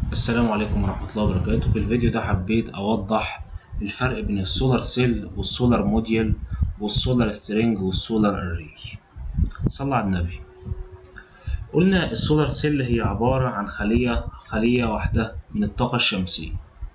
السلام عليكم ورحمة الله وبركاته في الفيديو ده حبيت أوضح الفرق بين السولار سيل والسولار موديل والسولار سترينج والسولار أري صلى على النبي قلنا السولار سيل هي عبارة عن خلية خلية واحدة من الطاقة الشمسية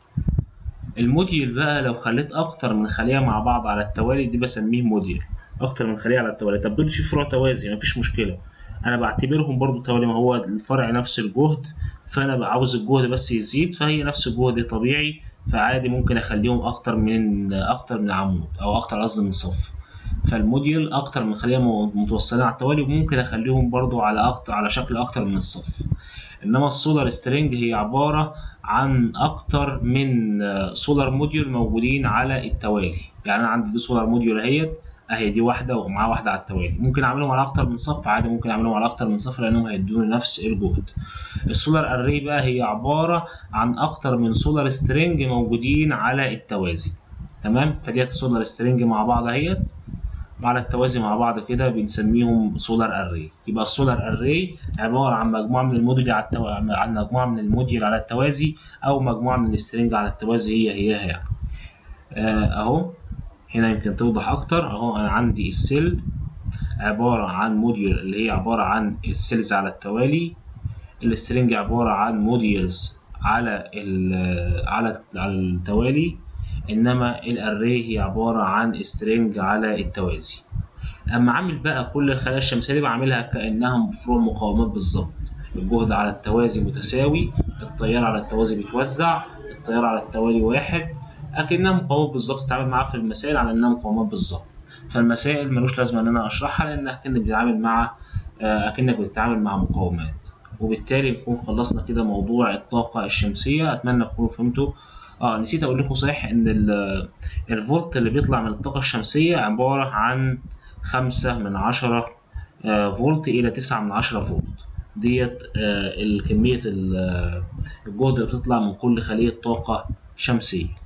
الموديل بقى لو خليت أكتر من خلية مع بعض على التوالي دي بسميه موديل أكتر من خلية على التوالي طب دول في فروع توازي مفيش مشكلة انا بعتبرهم برضو توالي ما هو الفرع نفس الجهد فانا عاوز الجهد بس يزيد فهي نفس الجهد طبيعي فعادي ممكن اخليهم اكتر من اكتر من عمود او اكتر قصدي من صف فالموديل اكتر من خليه متوصلين على التوالي وممكن اخليهم برضو على أكتر على شكل اكتر من الصف انما السولار سترينج هي عباره عن اكتر من سولار موديول موجودين على التوالي يعني انا عندي دي سولار موديول اهيت اهي دي واحده ومعاها واحده على التوالي ممكن اعملهم على اكتر من صف عادي ممكن اعملهم على اكتر من صف لانهم هيدوني نفس الجهد السولار اري بقى هي عباره عن اكتر من سولار سترينج موجودين على التوازي تمام فديت السولار سترينج مع بعض اهيت على التوازي مع بعض كده بنسميهم سولار اري يبقى السولار اري عباره عن مجموعه من الموديل على التو... عن مجموعه من الموديل على التوازي او مجموعه من السترينج على التوازي هي هي يعني آه اهو هنا يمكن توضح اكتر اهو انا عندي السيل عبارة عن موديول اللي هي عبارة عن السيلز على التوالي السترنج عبارة عن موديولز على على على التوالي انما الاري هي عبارة عن سترنج على التوازي اما عامل بقى كل الخلايا الشمسية دي بعملها كانها فروع مقاومات بالظبط الجهد على التوازي متساوي التيار على التوازي بيتوزع التيار على التوالي واحد اكنها مقاومات بالظبط تتعامل معاها في المسائل على انها مقاومات بالظبط فالمسائل ملوش لازمه ان انا اشرحها لان اكنك بتتعامل مع اكنك بتتعامل مع مقاومات وبالتالي نكون خلصنا كده موضوع الطاقه الشمسيه اتمنى تكونوا فهمتوا اه نسيت اقول لكم صحيح ان الفولت اللي بيطلع من الطاقه الشمسيه عباره عن خمسة من عشرة فولت الى تسعة من عشرة فولت ديت الكمية الجهد اللي بتطلع من كل خلية طاقة شمسية